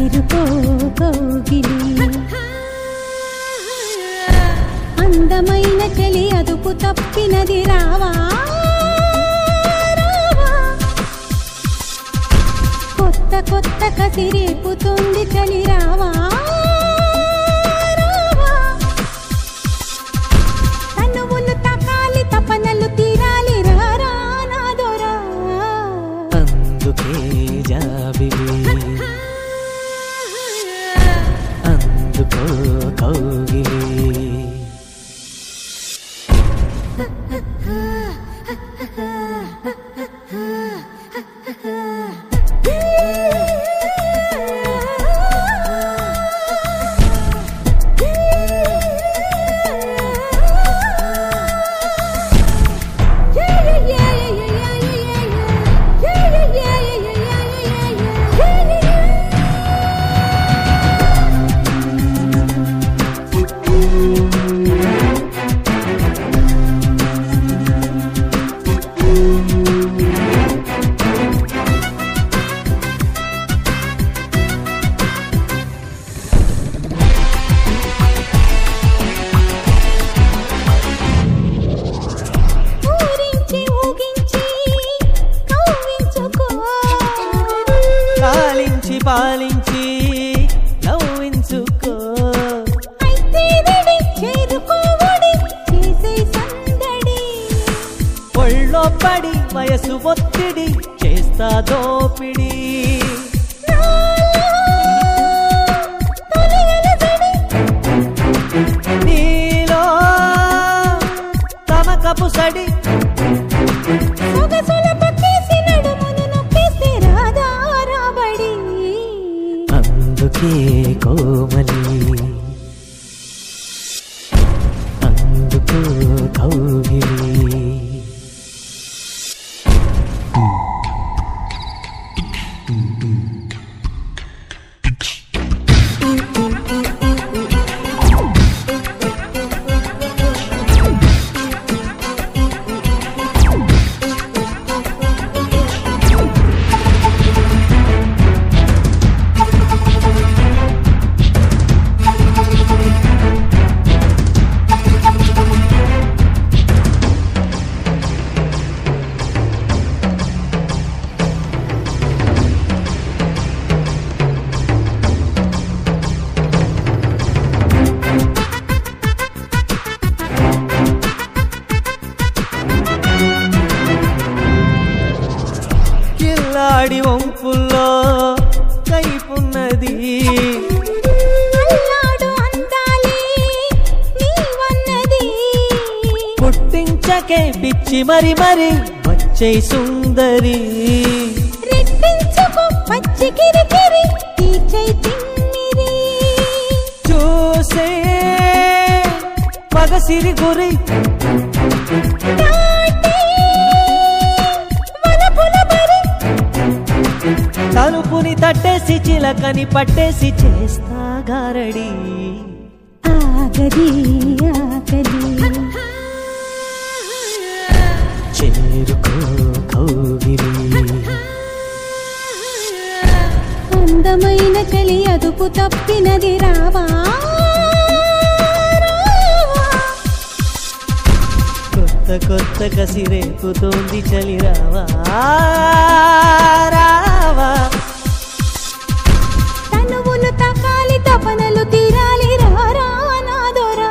చేరుకో కౌగిలి అందమైన చలి అదుపు తప్పినది రావా రావా. కొత్త కొత్త కసి రేపుతుంది చలి రావా రావా. తనువులు తకాలి తపనలు తీరాలి రారా నాదోరా అందుకే జాబిలి అందుకో కౌగిలి ఊరించి ఊగించి కవ్వించుకో పాలించి పాలించి నవ్వించుకో అయితే రెడీ చేరుకోవడి చేసే సందడి ఒళ్ళో పడి వయసు ఒత్తిడి చేస్తా దోపిడి తొలి అలజడి నీలో తమకపు సడి సొగసుల పక్కేసి నడుమును నొక్కేస్తే రాదా రాబడి అందుకే కోమలి అందుకో కౌగిలి కిల్లాడి వంపుల్లో కైపున్నది అల్లాడు అందాలే నీవన్నది పుట్టించకే పిచ్చి మరి మరి వచ్చే సుందరి రెట్టించుకో పచ్చి కిరికిరి తీర్చై తిమ్మిరి చూసే పగసిరి గురి నాటే వలపుల బరి తలుపుని తట్టేసి చిలకని పట్టేసి చేస్తా గారడి ఆగది ఆగది చేరుకో కౌగిలి అందమైన చలి అదుపు తప్పినది రావా రావా. కొత్త కొత్త కసి రేపుతోంది చలి రావా రావా తనువులు తకాలి తపనలు తీరాలి రారా నాదోరా